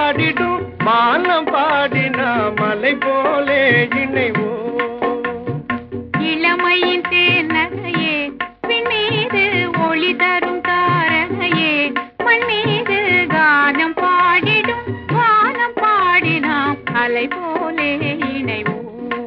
பாடிடும் வானம் பாடினா மலை போலே இணைவோம் இளமையின் தேனகையே பின் மீது ஒளி தரும் தாரகையே மண் மீது கானம் பாடிடும் வானம் பாடினாம் அலை போலே இணைவோம்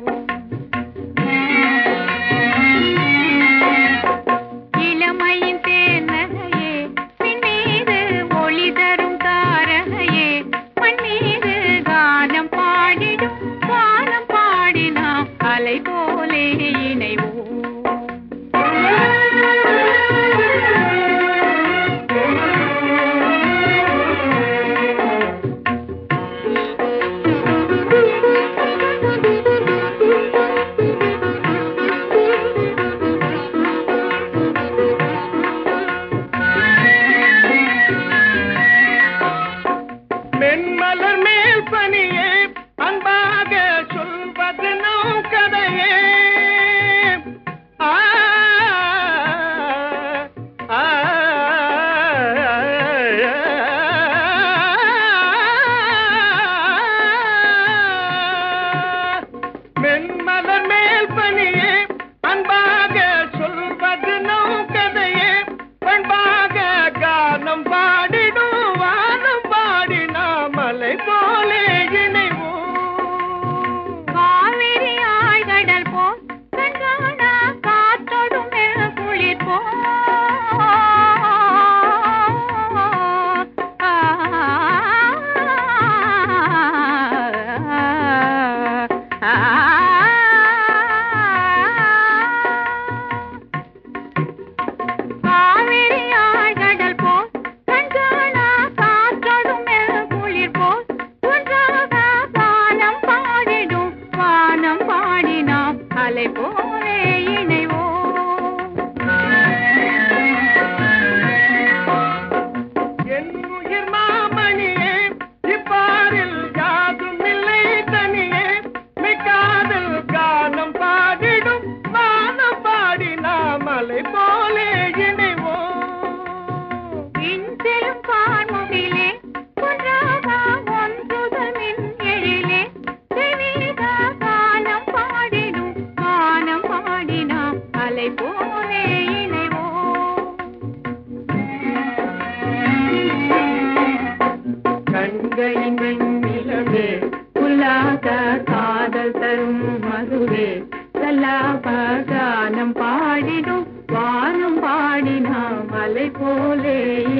இளமையின் தேனகையே பின் மீது ஒளி தரும் தாரகையே மண் மீது கானம் பாடிடும் வானம் பாடினாம் அலை போலே இணைவோம் மென்மலர் மேல் பனியே அன்பாக சொல்வது நம் கதையே ஆ, ஆ, மென்மலர் மேல் பனியே அன்பாக சொல்வது நம் கதையே பண்பாக கானம் பாடிடும் வானம் பாடினா மலை போலே இணைவோம் காவிரி ஆழ்கடல் போல் கண்காணா காற்றோடும் மெல்ல குளிர் போ காவிரி ஆழ்கடல் போல் கண்காணா காற்றோடும் மெல்ல குளிர் போல் ஒன்றாக வானம் பாடிடும் வானம் பாடினாம் அலை போலே இணைவோம் என் உயிர் மாமணியே இப்பாரில் யாதும் இல்லை தனியே மிக்காதல் கானம் பாடிடும் வானம் பாடினா மலை போலே இணைவோம் இன்செலும் பான்முகிலே ஒன்றாக ஒன்றுதல் மின் எழிலே தெய்வீக கானம் பாடிடும் கானம் பாடினாம் அலை போலே இணைவோம் கண்கையின் வெண்ணிலவே உல்லாச காதல் தரும் மதுவே சல்லாப கானம் பாடிடும் வானம் பாடினாம் மலை போலே